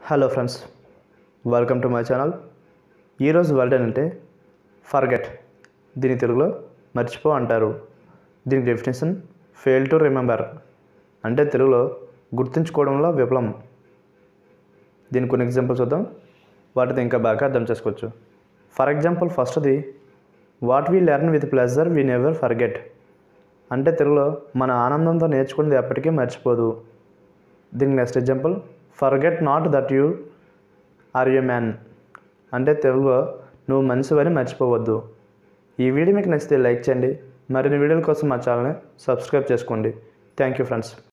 hello friends welcome to my channel ఈరోజు word అంటే forget దీని తెలుగులో మర్చిపో అంటారు దీని డెఫినేషన్ ఫెయిల్ టు రిమెంబర్ అంటే తెలుగులో గుర్తుంచుకోవడంలో విఫలం దీని కొన్ని ఎగ్జాంపుల్స్ చూద్దాం వాటితో ఇంకా బాగా అర్థం చేసుకోవచ్చు ఫర్ ఎగ్జాంపుల్ ఫస్ట్ది what we learn with pleasure we never forget అంటే తెలుగులో మన ఆనందంతో నేర్చుకున్నది ఎప్పటికీ మర్చిపోదు దీనికి next example forget not that you are you man అంటే తెలుగులో నువ్వు మనిషివని మర్చిపోవద్దు ఈ వీడియో మీకు నచ్చితే లైక్ చేయండి మరిన్ని వీడియోల కోసం మా ఛానల్ని సబ్స్క్రైబ్ చేసుకోండి థ్యాంక్ యూ ఫ్రెండ్స్